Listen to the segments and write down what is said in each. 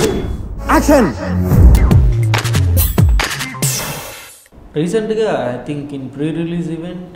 action రీసెంట్గా I think in pre release event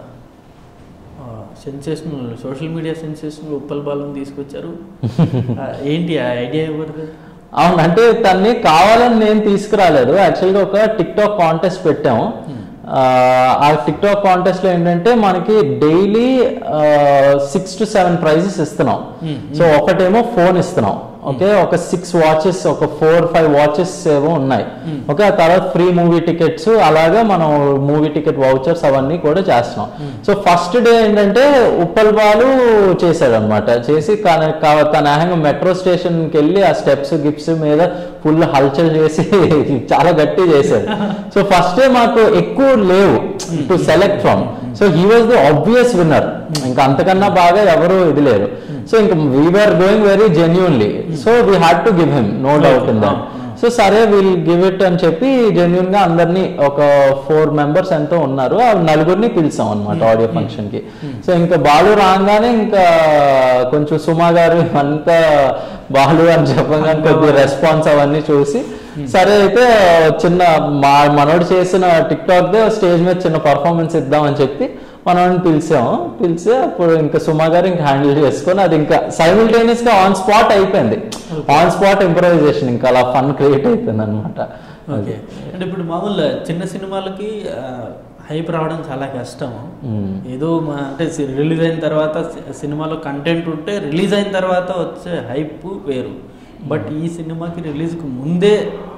sensational social media sensational Uppal Balam తీసుకొచ్చారు ఆ, ఏంటి ఆ ఐడియా ఎవరిది అవును అంటే తన్ని కావాలని నేను తీసుకురాలేదు యాక్చువల్గా ఒక టిక్ టాక్ కాంటెస్ట్ పెట్టాము ఆ, ఆ టిక్ టాక్ కాంటెస్ట్ లో ఏంటంటే మనకి daily six to seven prizes ఇస్తున్నాం సో ఒకటేమో ఫోన్ ఇస్తున్నాం ఓకే ఒక సిక్స్ వాచెస్ ఒక ఫోర్ ఫైవ్ వాచెస్ ఏవో ఉన్నాయి ఓకే ఆ తర్వాత ఫ్రీ మూవీ టికెట్స్ అలాగా మనం మూవీ టికెట్ వౌచర్స్ అవన్నీ కూడా చేస్తున్నాం సో ఫస్ట్ డే ఏంటంటే ఉప్పల్ బాలు చేశాడు అనమాట చేసి కాన- కా- తన ఏకంగా మెట్రో స్టేషన్కి వెళ్ళి ఆ స్టెప్స్ గిప్స్ మీద ఫుల్ హల్చల్ చేసి చాలా గట్టి చేశాడు సో ఫస్ట్ డే మాకు ఎక్కువ లేవు to select from so he was the obvious winner ఇంకా అంతకన్నా బాగా ఎవరు ఇది లేరు సో ఇంకా we're going very genuinely so we had to give him no doubt in that so సరే విల్ గివ్ ఇట్ అని చెప్పి జెన్యున్ గా అందరినీ ఒక ఫోర్ మెంబర్స్ ఎంతో ఉన్నారు ఆ నలుగురిని పిలిచాం అనమాట ఆడియో ఫంక్షన్ కి సో ఇంకా బాలు రాగానే ఇంకా కొంచెం సుమా గారు అంతా బాలు అని చెప్పగానే కొద్ది రెస్పాన్స్ అవన్నీ చూసి సరే అయితే చిన్న మా మనోడు చేసిన టిక్ టాక్ దే స్టేజ్ మీద చిన్న పర్ఫార్మెన్స్ ఇద్దామని చెప్పి మనోడిని పిలిచాము పిలిచి అప్పుడు ఇంకా సుమా గారు ఇంకా హ్యాండిల్ చేసుకొని అది ఇంకా సైమిల్టేనియస్ గా ఆన్ స్పాట్ అయిపోయింది ఆన్ స్పాట్ ఇంప్రవైజేషన్ ఇంకా అలా ఫన్ క్రియేట్ అయిపోయింది అనమాట ఓకే అంటే ఇప్పుడు మామూలు చిన్న సినిమాలకి హైప్ రావడం చాలా కష్టం ఏదో మా అంటే రిలీజ్ అయిన తర్వాత సి- సినిమాలో కంటెంట్ ఉంటే రిలీజ్ అయిన తర్వాత వచ్చే హైప్ వేరు బట్ ఈ సినిమాకి రిలీజ్కి ముందే